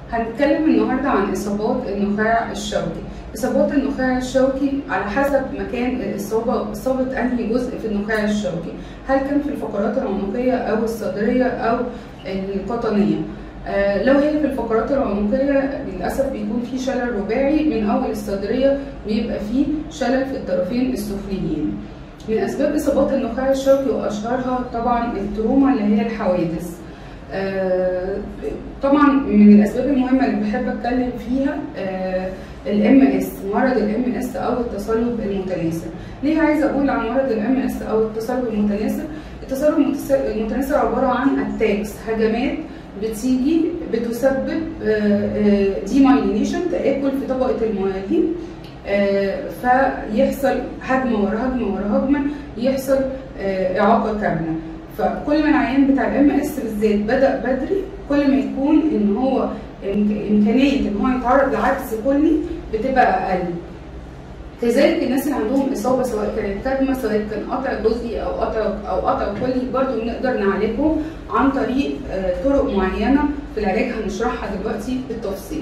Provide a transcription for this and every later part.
هنتكلم النهارده عن اصابات النخاع الشوكي اصابات النخاع الشوكي على حسب مكان الاصابه اصابه انهي جزء في النخاع الشوكي هل كان في الفقرات العنقيه او الصدريه او القطنيه آه لو هي في الفقرات العنقيه للاسف بيكون في شلل رباعي من اول الصدريه بيبقى فيه شلل في الطرفين السفليين من اسباب اصابات النخاع الشوكي واشهرها طبعا التروما اللي هي الحوادث آه طبعا من الاسباب المهمه اللي بحب اتكلم فيها الام اس مرض الام اس او التصلب المتناسب ليه عايزه اقول عن مرض الام اس او التصلب المتناسب التصلب المتناسب عباره عن اتاكس هجمات بتيجي بتسبب ديمايلينيشن تاكل في طبقه الميالين فيحصل هجمه ورا هجمه ورا هجمه يحصل اعاقه كامله فكل ما العيان بتاع الام اس بالذات بدا بدري كل ما يكون ان هو امكانيه ان هو يتعرض لعجز كلي بتبقى اقل كذلك الناس اللي عندهم اصابه سواء كانت كدمه سواء كان قطع جزئي او قطع او قطع كلي برضو بنقدر نعالجهم عن طريق طرق معينه في العلاج هنشرحها دلوقتي بالتفصيل.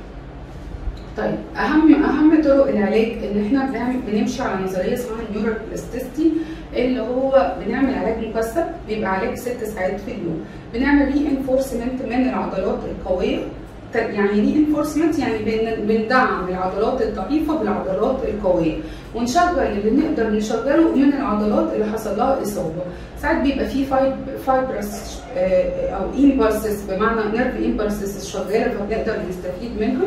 طيب اهم اهم طرق العلاج ان احنا بنعمل بنمشي على نظريه اسمها النيورال بلاستيستي اللي هو بنعمل علاج مكثف بيبقى علاج ست ساعات في اليوم بنعمل ري انفورسمنت من العضلات القويه يعني ري انفورسمنت يعني بندعم العضلات الضعيفه بالعضلات القويه ونشغل اللي نقدر نشغله من العضلات اللي حصل لها اصابه ساعات بيبقى في فايب فايبرس او امبلسز بمعنى نيرف امبلسز شغاله فبنقدر نستفيد منها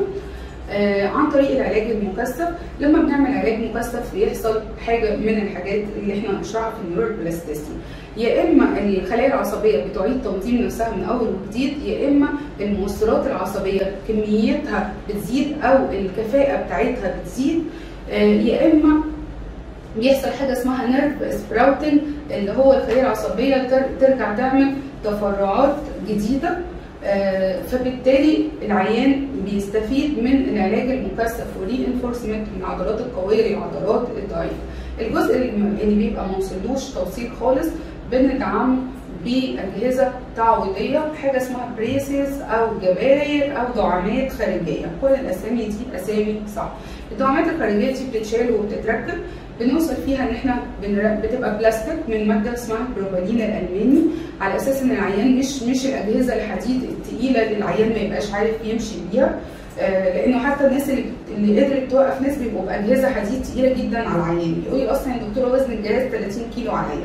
آه عن طريق العلاج المكثف لما بنعمل علاج مكثف بيحصل حاجه من الحاجات اللي احنا هنشرحها في النيورال بلاستيسي يا اما الخلايا العصبيه بتعيد تنظيم نفسها من اول وجديد يا اما المؤثرات العصبيه كميتها بتزيد او الكفاءه بتاعتها بتزيد آه يا اما بيحصل حاجه اسمها نيرف سبراوتنج اللي هو الخلايا العصبيه ترجع تعمل تفرعات جديده آه فبالتالي العيان بيستفيد من العلاج المكثف وري انفورسمنت من العضلات القويه للعضلات الضعيفه. الجزء اللي بيبقى ما وصلوش توصيل خالص بندعمه باجهزه تعويضيه حاجه اسمها بريسز او جباير او دعامات خارجيه، كل الاسامي دي اسامي صح. الدعامات الخارجيه دي بتتشال وبتتركب بنوصل فيها ان احنا بتبقى بلاستيك من ماده اسمها البروبالين الالماني على اساس ان العيان مش مش الاجهزه الحديد الثقيله اللي العيان ما يبقاش عارف يمشي بيها آه لانه حتى الناس اللي اللي قدرت توقف ناس بيبقوا باجهزه حديد ثقيله جدا على العيان يقول لي اصلا يا دكتوره وزن الجهاز 30 كيلو عليا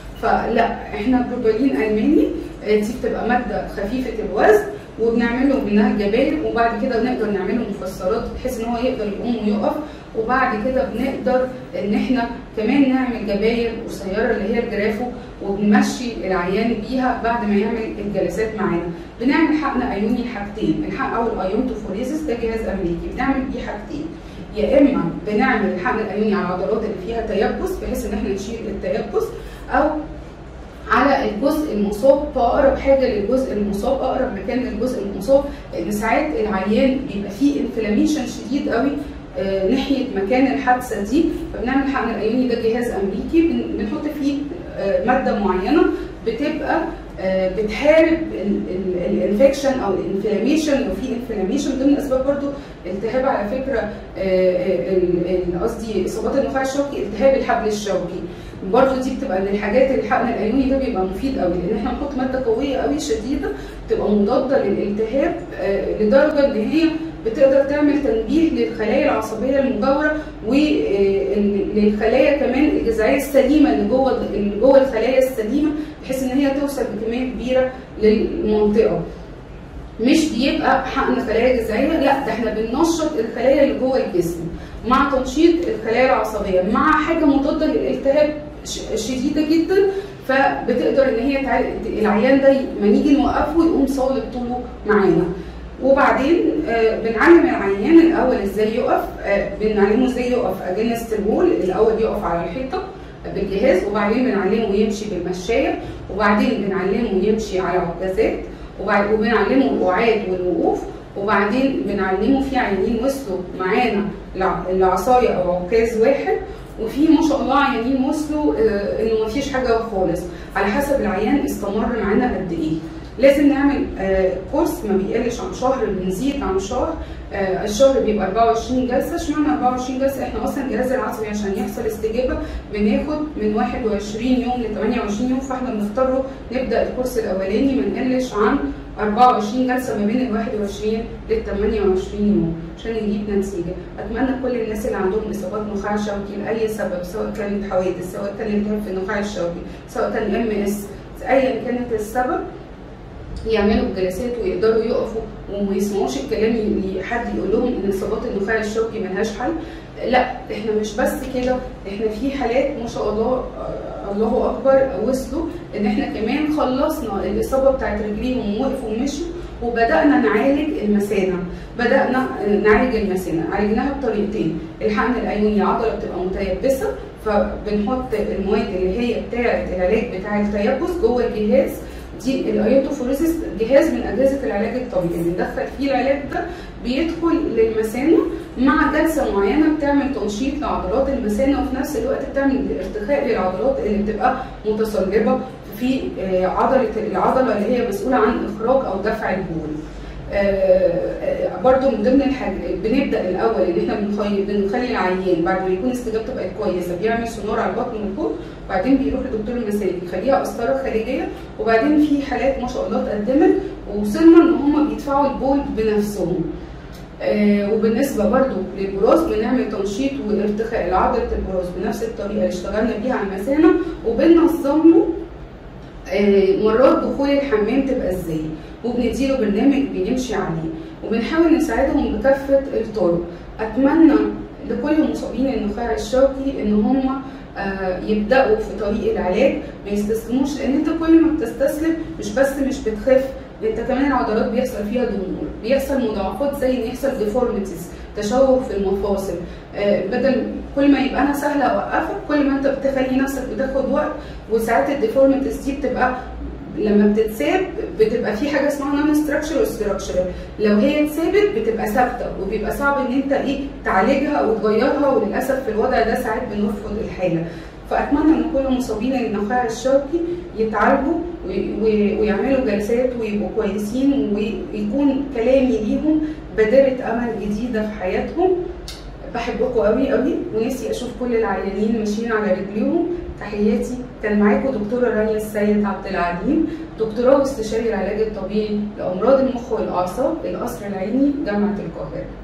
فلا احنا بروبالين الماني دي بتبقى ماده خفيفه الوزن وبنعمل له منها الجباير وبعد كده بنقدر نعمل له مفسرات بحيث ان هو يقدر يقوم ويقف وبعد كده بنقدر ان احنا كمان نعمل جباير قصيره اللي هي الجرافو وبنمشي العيان بيها بعد ما يعمل الجلسات معانا بنعمل حقن ايوني حاجتين الحقن او الايونتوفوريزس ده جهاز امريكي بنعمل بيه حاجتين يا اما بنعمل الحقن الايوني على العضلات اللي فيها تيبس بحيث ان احنا نشيل التيبس او على الجزء المصاب فاقرب حاجه للجزء المصاب اقرب مكان للجزء المصاب لان ساعات العيان بيبقى فيه انفلاميشن شديد قوي آه ناحيه مكان الحادثه دي فبنعمل حقن الايوني ده جهاز امريكي بنحط فيه آه ماده معينه بتبقى آه بتحارب الانفكشن او الانفلاميشن لو في انفلاميشن ضمن اسباب برضو التهاب على فكره قصدي اصابات النخاع الشوكي التهاب الحبل الشوكي برضه دي بتبقى من الحاجات اللي الحقن الايوني ده بيبقى مفيد قوي لان احنا بنحط ماده قويه قوي شديده تبقى مضاده للالتهاب آه لدرجه ان هي بتقدر تعمل تنبيه للخلايا العصبيه المجاوره وللخلايا كمان الجذعيه السليمه اللي جوه اللي جوه الخلايا السليمه بحيث ان هي توصل بكميه كبيره للمنطقه مش بيبقى حقن خلايا جذعيه لا ده احنا بننشط الخلايا اللي جوه الجسم مع تنشيط الخلايا العصبيه مع حاجه مضاده للالتهاب شديده جدا فبتقدر ان هي تعال... العيان ده لما نيجي نوقفه يقوم صالب طوله معانا وبعدين آه بنعلم العيان الاول ازاي يقف آه بنعلمه ازاي يقف اجينست الوول الاول يقف على الحيطه بالجهاز وبعدين بنعلمه يمشي بالمشايه وبعدين بنعلمه يمشي على عكازات وبعد وبنعلمه القعاد والوقوف وبعدين بنعلمه في عيانين وصلوا معانا العصايه او عكاز واحد وفي ما شاء الله عيانين وصلوا انه ما فيش حاجه خالص على حسب العيان استمر معانا قد ايه لازم نعمل آه، كورس ما بيقلش عن شهر بنزيد عن شهر آه، الشهر بيبقى 24 جلسه اشمعنى 24 جلسه احنا اصلا الجهاز العصبي عشان يحصل استجابه بناخد من 21 يوم ل 28 يوم فاحنا بنختاره نبدا الكورس الاولاني ما نقلش عن 24 جلسه ما بين ال 21 لل 28 يوم عشان نجيب نتيجه اتمنى كل الناس اللي عندهم اصابات نخاع شوكي لاي سبب سواء كانت حوادث سواء كان التهاب في النخاع الشوكي سواء كان ام اس ايا كانت السبب يعملوا الجلسات ويقدروا يقفوا وما يسمعوش الكلام اللي حد يقول لهم ان اصابات النخاع الشوكي ملهاش حل لا احنا مش بس كده احنا في حالات ما شاء الله آه، الله اكبر وصلوا ان احنا كمان خلصنا الاصابه بتاعت رجليهم ووقفوا ومشوا وبدانا نعالج المثانه بدانا نعالج المثانه عالجناها بطريقتين الحقن الايوني العضله بتبقى متيبسه فبنحط المواد اللي هي بتاعه العلاج بتاع التيبس جوه الجهاز دي الايوتوفوريسيس جهاز من اجهزه العلاج الطبيعي بندخل فيه العلاج ده بيدخل للمثانه مع جلسه معينه بتعمل تنشيط لعضلات المثانه وفي نفس الوقت بتعمل ارتخاء للعضلات اللي بتبقى متصلبه في آه، عضله العضله اللي هي مسؤوله عن اخراج او دفع البول. آه، آه، برضو من ضمن الحاجات بنبدا الاول ان احنا بنخلي بنخلي العيان بعد ما يكون استجابته بقت كويسه بيعمل سونار على البطن من فوق وبعدين بيروح لدكتور المثانه يخليها قسطره خارجيه وبعدين في حالات ما شاء الله اتقدمت ووصلنا ان هم بيدفعوا البول بنفسهم. آه، وبالنسبه برضو للبراز بنعمل تنشيط وارتخاء لعضله البراز بنفس الطريقه اللي اشتغلنا بيها على المثانه وبننظم له آه، مرات دخول الحمام تبقى ازاي وبنديله برنامج بيمشي عليه وبنحاول نساعدهم بكافه الطرق اتمنى لكل مصابين النخاع الشوكي ان هم آه، يبداوا في طريق العلاج ما يستسلموش لان انت كل ما بتستسلم مش بس مش بتخف انت كمان العضلات بيحصل فيها ضمور بيحصل مضاعفات زي ان يحصل ديفورميتيز تشوه في المفاصل آه، بدل كل ما يبقى انا سهله اوقفك كل ما انت بتخلي نفسك بتاخد وقت وساعات الديفورميتيز دي بتبقى لما بتتساب بتبقى في حاجه اسمها نون ستراكشر وستراكشر لو هي اتثابت بتبقى ثابته وبيبقى صعب ان انت ايه تعالجها او تغيرها وللاسف في الوضع ده ساعات بنرفض الحاله فاتمنى ان كل مصابين النخاع الشوكي يتعالجوا وي- وي- ويعملوا جلسات ويبقوا كويسين ويكون كلامي ليهم بادره امل جديده في حياتهم بحبكم قوي قوي ونفسي اشوف كل العيانين ماشيين على رجليهم تحياتي كان معاكم دكتوره رانيا السيد عبد العليم دكتوراه واستشاري العلاج الطبيعي لامراض المخ والاعصاب القصر العيني جامعه القاهره